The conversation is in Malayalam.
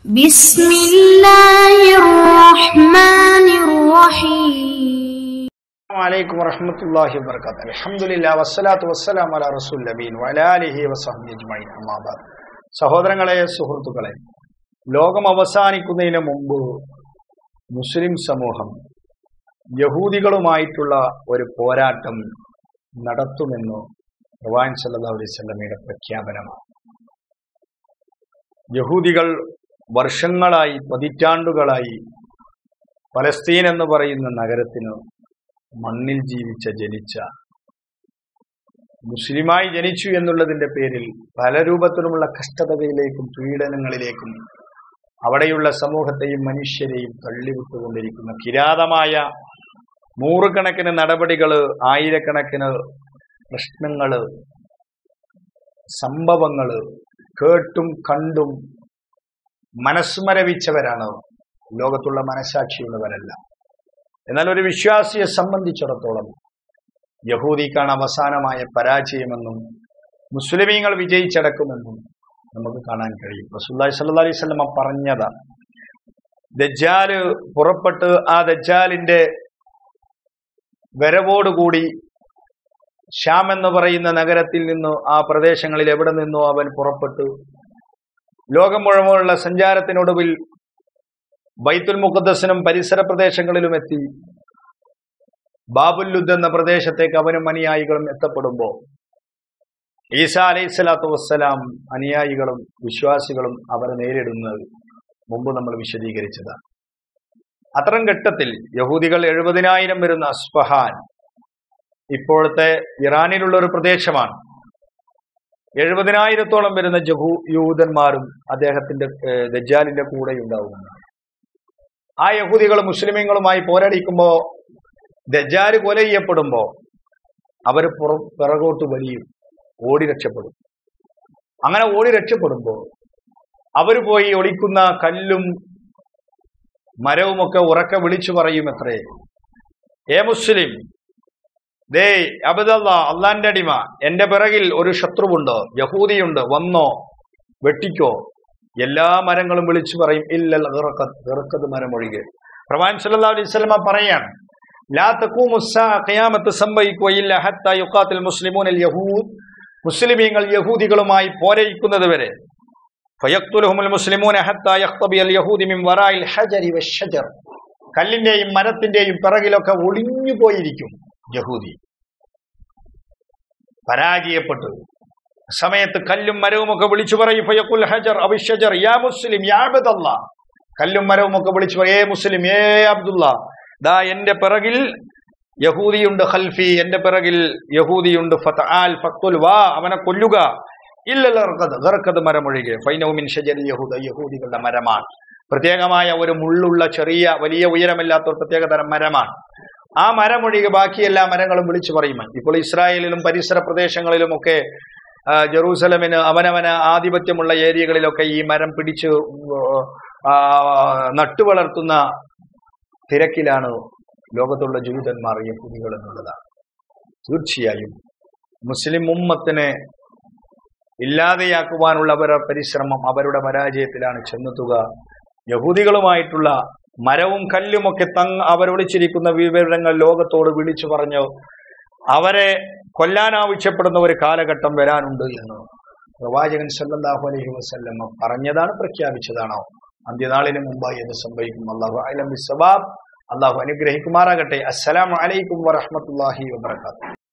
بسم الله الرحمن الرحيم വലൈക്കും വറഹമത്തല്ലാഹി വബർക്കാത്ത് അൽഹംദുലില്ലാ വസ്സലാത്തു വസ്സലാം അലാ റസൂൽ നബീൻ വലാലിഹി വസഹബി അജ്മഈൻ അമ്മാ ബഅദ് സഹോദരങ്ങളെ സുഹൃത്തുക്കളെ ലോകം അവസാനിക്കുന്നതിന് മുമ്പ് മുസ്ലിം സമൂഹം യഹൂദികളുമായിട്ടുള്ള ഒരു പോരാട്ടം നടത്തുമെന്ന് റവാൻ സല്ലല്ലാഹു അലൈഹി വസല്ലമയുടെ പ്രഖ്യാപനമാണ് യഹൂദികൾ വർഷങ്ങളായി പതിറ്റാണ്ടുകളായി പലസ്തീൻ എന്ന് പറയുന്ന നഗരത്തിന് മണ്ണിൽ ജീവിച്ച ജനിച്ച മുസ്ലിമായി ജനിച്ചു എന്നുള്ളതിന്റെ പേരിൽ പല രൂപത്തിലുമുള്ള കഷ്ടതകളിലേക്കും പീഡനങ്ങളിലേക്കും അവിടെയുള്ള സമൂഹത്തെയും മനുഷ്യരെയും തള്ളിവിട്ടുകൊണ്ടിരിക്കുന്ന കിരാതമായ നൂറുകണക്കിന് നടപടികള് ആയിരക്കണക്കിന് പ്രശ്നങ്ങള് സംഭവങ്ങള് കേട്ടും കണ്ടും മനസ്സുമരവിച്ചവരാണ് ലോകത്തുള്ള മനസാക്ഷിയുള്ളവരല്ല എന്നാൽ ഒരു വിശ്വാസിയെ സംബന്ധിച്ചിടത്തോളം യഹൂദിക്കാണ് അവസാനമായ പരാജയമെന്നും മുസ്ലിമീങ്ങൾ വിജയിച്ചടക്കുമെന്നും നമുക്ക് കാണാൻ കഴിയും റസൂല്ലായി സല്ലു അലൈഹി സ്വലമ പറഞ്ഞതാണ് ദജ്ജാല് പുറപ്പെട്ട് ആ ദജ്ജാലിന്റെ വരവോടുകൂടി ഷ്യാം എന്ന് പറയുന്ന നഗരത്തിൽ നിന്നു ആ പ്രദേശങ്ങളിൽ എവിടെ നിന്നോ അവൻ പുറപ്പെട്ടു ലോകം മുഴുവനുള്ള സഞ്ചാരത്തിനൊടുവിൽ ബൈത്തുൽ മുഖദ്ദസിനും പരിസര പ്രദേശങ്ങളിലും എത്തി ബാബുല്ലുദ് എന്ന പ്രദേശത്തേക്ക് അവനും അനുയായികളും എത്തപ്പെടുമ്പോൾ ഈസ അലൈഹി സ്വലാത്തു വസ്സലാം അനുയായികളും വിശ്വാസികളും അവരെ നേരിടുന്നത് മുമ്പ് നമ്മൾ വിശദീകരിച്ചതാണ് അത്തരം ഘട്ടത്തിൽ യഹൂദികൾ എഴുപതിനായിരം വരുന്ന അസ്ഫഹാൻ ഇപ്പോഴത്തെ ഇറാനിലുള്ള ഒരു പ്രദേശമാണ് എഴുപതിനായിരത്തോളം വരുന്ന ജഹൂ യൂതന്മാരും അദ്ദേഹത്തിന്റെ ഏഹ്, ദജ്ജാലിന്റെ കൂടെ ഉണ്ടാവുമെന്നാണ് ആ യഹൂദികൾ മുസ്ലിമീങ്ങളുമായി പോരടിക്കുമ്പോ ദജ്ജാല് കൊല ചെയ്യപ്പെടുമ്പോ അവർ പുറ പിറകോട്ട് വലിയും ഓടി രക്ഷപ്പെടും അങ്ങനെ ഓടി രക്ഷപ്പെടുമ്പോ അവർ പോയി ഒളിക്കുന്ന കല്ലും മരവുമൊക്കെ ഉറക്കെ വിളിച്ചു പറയും എത്രേ ഏ മുസ്ലിം ദേ അബദല്ല അള്ളാന്റെ അടിമ എന്റെ പിറകിൽ ഒരു ശത്രുവുണ്ട് യഹൂദിയുണ്ട് വന്നോ വെട്ടിക്കോ എല്ലാ മരങ്ങളും വിളിച്ചു പറയും ഇല്ലൽ ഇറക്കത് മരം ഒഴികെ പ്രവാൻ സല്ലല്ലാഹു അലൈഹി വസല്ലമ പറയാണ് ലാ തഖൂമു സ്സാ ഖിയാമത്ത് സംഭവിക്കുകയില്ല ഹത്താ യുഖാത്തിൽ മുസ്ലിമൂൻ അൽ യഹൂദ് മുസ്ലിമീങ്ങൾ യഹൂദികളുമായി പോരയിക്കുന്നത് വരെ ഫയഖ്തുലുഹുൽ മുസ്ലിമൂന ഹത്താ യഖ്തബി അൽ യഹൂദി മിൻ വറാഇൽ ഹജരി വശജർ കല്ലിന്റെയും മരത്തിന്റെയും പിറകിലൊക്കെ ഒളിഞ്ഞു പോയിരിക്കും യഹൂദി പരാജയപ്പെട്ടു സമയത്ത് കല്ലും മരവും ഒക്കെ വിളിച്ചു പറയും ഫയഖുൽ ഹജർ അവിഷജർ യാ മുസ്ലിം യാ അബ്ദല്ല കല്ലും മരവും ഒക്കെ വിളിച്ചു പറയും ഏ മുസ്ലിം ഏ അബ്ദുള്ള ദാ എന്റെ പിറകിൽ യഹൂദിയുണ്ട് ഖൽഫി എന്റെ പിറകിൽ യഹൂദിയുണ്ട് ഫതആൽ ഫഖ്തുൽ വാ അവനെ കൊല്ലുക ഇല്ലല്ല ഗർഖദ് ഗർഖദ് മരമൊഴികെ ഫൈനഹു മിൻ ഷജരി യഹൂദ യഹൂദികളുടെ മരമാണ് പ്രത്യേകമായ ഒരു മുള്ളുള്ള ചെറിയ വലിയ ഉയരമില്ലാത്ത ഒരു പ്രത്യേക തരം മരമാണ് ആ മരമൊഴികെ ബാക്കി എല്ലാ മരങ്ങളും വിളിച്ചു പറയും ഇപ്പോൾ ഇസ്രായേലിലും പരിസര പ്രദേശങ്ങളിലും ഒക്കെ ആ, ജെറൂസലമിന് അവനവന് ആധിപത്യമുള്ള ഏരിയകളിലൊക്കെ ഈ മരം പിടിച്ച് ആ, നട്ടുവളർത്തുന്ന തിരക്കിലാണ് ലോകത്തുള്ള ജൂതന്മാർ യഹൂദികൾ എന്നുള്ളതാണ് തീർച്ചയായും മുസ്ലിം ഉമ്മത്തിനെ ഇല്ലാതെയാക്കുവാനുള്ള അവരുടെ പരിശ്രമം അവരുടെ പരാജയത്തിലാണ് ചെന്നെത്തുക യഹൂദികളുമായിട്ടുള്ള മരവും കല്ലുമൊക്കെ തങ് അവരൊളിച്ചിരിക്കുന്ന വിവരങ്ങൾ ലോകത്തോട് വിളിച്ചു പറഞ്ഞു അവരെ കൊല്ലാൻ ആവശ്യപ്പെടുന്ന ഒരു കാലഘട്ടം വരാനുണ്ട് എന്ന് പ്രവാചകൻ സല്ലല്ലാഹു അലൈഹി വസല്ലമ പറഞ്ഞതാണ് പ്രഖ്യാപിച്ചതാണോ അന്ത്യനാളിന് മുമ്പായി അത് സംഭവിക്കും അള്ളാഹു അലം ബിസ്സബാബ് അള്ളാഹു അനുഗ്രഹിക്കുമാറാകട്ടെ അസ്സലാമു അലൈക്കും വറഹ്മത്തുള്ളാഹി വബറകാതുഹു